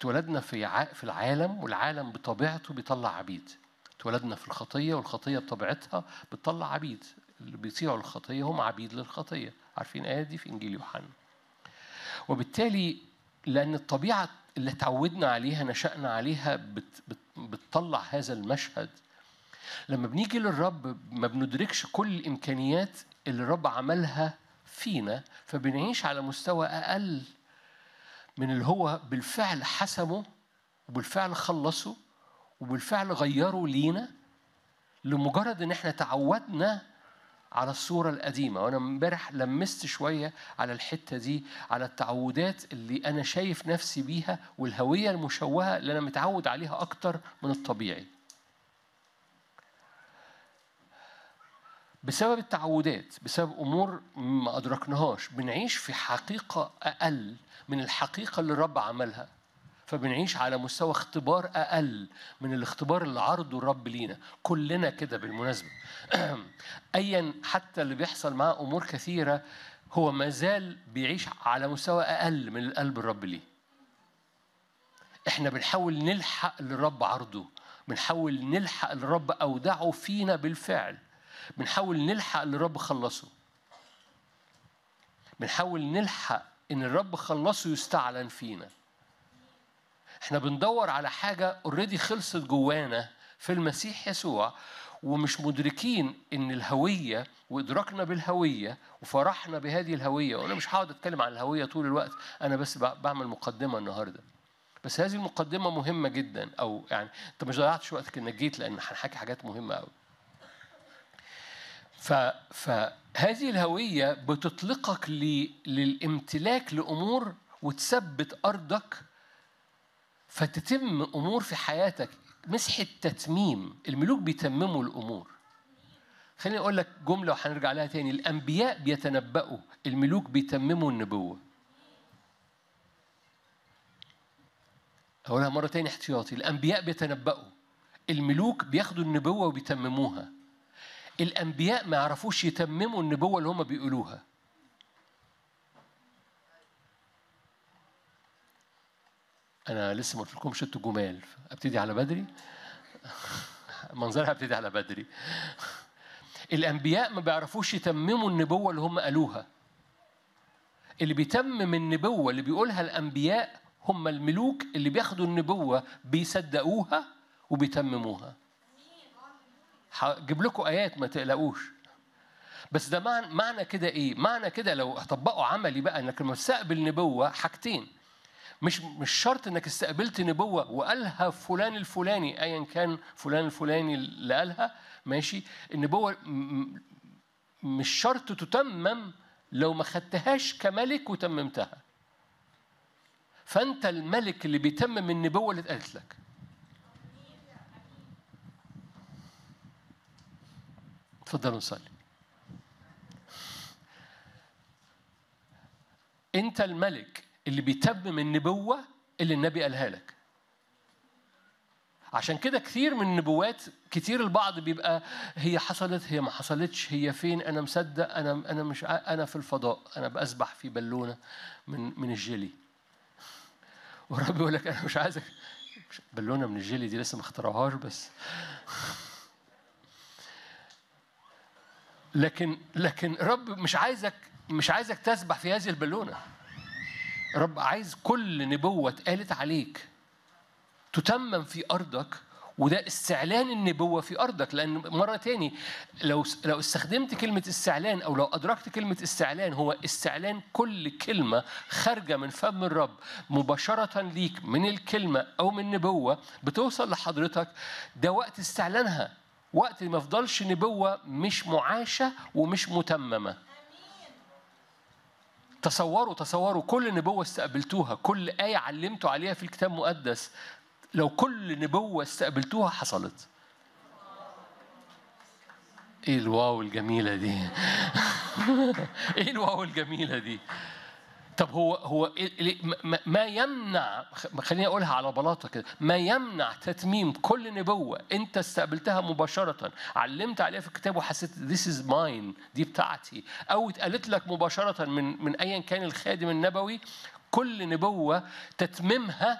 اتولدنا في ع... في العالم والعالم بطبيعته بيطلع عبيد اتولدنا في الخطيه والخطيه بطبيعتها بتطلع عبيد اللي بيطيعوا الخطيه هم عبيد للخطيه عارفين الايه دي في انجيل يوحنا وبالتالي لان الطبيعه اللي اتعودنا عليها نشأنا عليها بت... بت... بتطلع هذا المشهد لما بنيجي للرب ما بندركش كل الامكانيات اللي الرب عملها فينا فبنعيش على مستوى اقل من اللي هو بالفعل حسمه وبالفعل خلصه وبالفعل غيره لينا لمجرد ان احنا تعودنا على الصورة القديمة وأنا امبارح لمست شوية على الحتة دي على التعودات اللي أنا شايف نفسي بيها والهوية المشوهة اللي أنا متعود عليها أكتر من الطبيعي بسبب التعودات بسبب امور ما ادركناهاش بنعيش في حقيقه اقل من الحقيقه اللي الرب عملها فبنعيش على مستوى اختبار اقل من الاختبار اللي عرضه الرب لينا كلنا كده بالمناسبه ايا حتى اللي بيحصل معاه امور كثيره هو ما زال بيعيش على مستوى اقل من القلب الرب ليه احنا بنحاول نلحق اللي الرب عرضه بنحاول نلحق اللي الرب اودعه فينا بالفعل بنحاول نلحق اللي الرب خلصه بنحاول نلحق ان الرب خلصه يستعلن فينا احنا بندور على حاجه اوريدي خلصت جوانا في المسيح يسوع ومش مدركين ان الهويه وادراكنا بالهويه وفرحنا بهذه الهويه وانا مش هقعد اتكلم عن الهويه طول الوقت انا بس بعمل مقدمه النهارده بس هذه المقدمه مهمه جدا او يعني انت مش ضيعتش وقتك انك جيت لان هنحكي حاجات مهمه قوي ف فهذه الهوية بتطلقك ل... للامتلاك لأمور وتثبت أرضك فتتم أمور في حياتك مسحة تتميم الملوك بيتمموا الأمور خليني أقول لك جملة وهنرجع لها تاني الأنبياء بيتنبأوا الملوك بيتمموا النبوة أقولها مرة تاني احتياطي الأنبياء بيتنبأوا الملوك بياخدوا النبوة وبيتمموها الانبياء ما يعرفوش يتمموا النبوه اللي هم بيقولوها انا لسه ما قلتلكمش انتوا جمال ابتدي على بدري منظرها ابتدي على بدري الانبياء ما بيعرفوش يتمموا النبوه اللي هم قالوها اللي بيتمم النبوه اللي بيقولها الانبياء هم الملوك اللي بياخدوا النبوه بيصدقوها وبيتمموها هجيب لكم ايات ما تقلقوش بس ده معنى معنى كده ايه معنى كده لو هطبقه عملي بقى انك لما تستقبل نبوه حاجتين مش مش شرط انك استقبلت نبوه وقالها فلان الفلاني ايا كان فلان الفلاني اللي قالها ماشي النبوه مش شرط تتمم لو ما خدتهاش كملك وتممتها فانت الملك اللي بيتمم النبوه اللي اتقالت لك اتفضلوا نصلي انت الملك اللي بيتمم النبوه اللي النبي قالها لك عشان كده كثير من النبوات كتير البعض بيبقى هي حصلت هي ما حصلتش هي فين انا مصدق انا انا مش انا في الفضاء انا بسبح في بالونه من من الجيلي والرب يقول لك انا مش عايزك بالونه من الجيلي دي لسه ما اخترعوهاش بس لكن لكن رب مش عايزك مش عايزك تسبح في هذه البالونه رب عايز كل نبوه اتقالت عليك تتمم في ارضك وده استعلان النبوه في ارضك لان مره تاني لو لو استخدمت كلمه استعلان او لو ادركت كلمه استعلان هو استعلان كل كلمه خارجه من فم الرب مباشره ليك من الكلمه او من نبوه بتوصل لحضرتك ده وقت استعلانها وقت ما يفضلش نبوة مش معاشة ومش متممة تصوروا تصوروا كل نبوة استقبلتوها كل آية علمتوا عليها في الكتاب المقدس لو كل نبوة استقبلتوها حصلت ايه الواو الجميلة دي ايه الواو الجميلة دي طب هو هو ما يمنع خليني اقولها على بلاطه كده ما يمنع تتميم كل نبوه انت استقبلتها مباشره علمت عليها في الكتاب وحسيت this is mine دي بتاعتي او اتقالت لك مباشره من من ايا كان الخادم النبوي كل نبوه تتميمها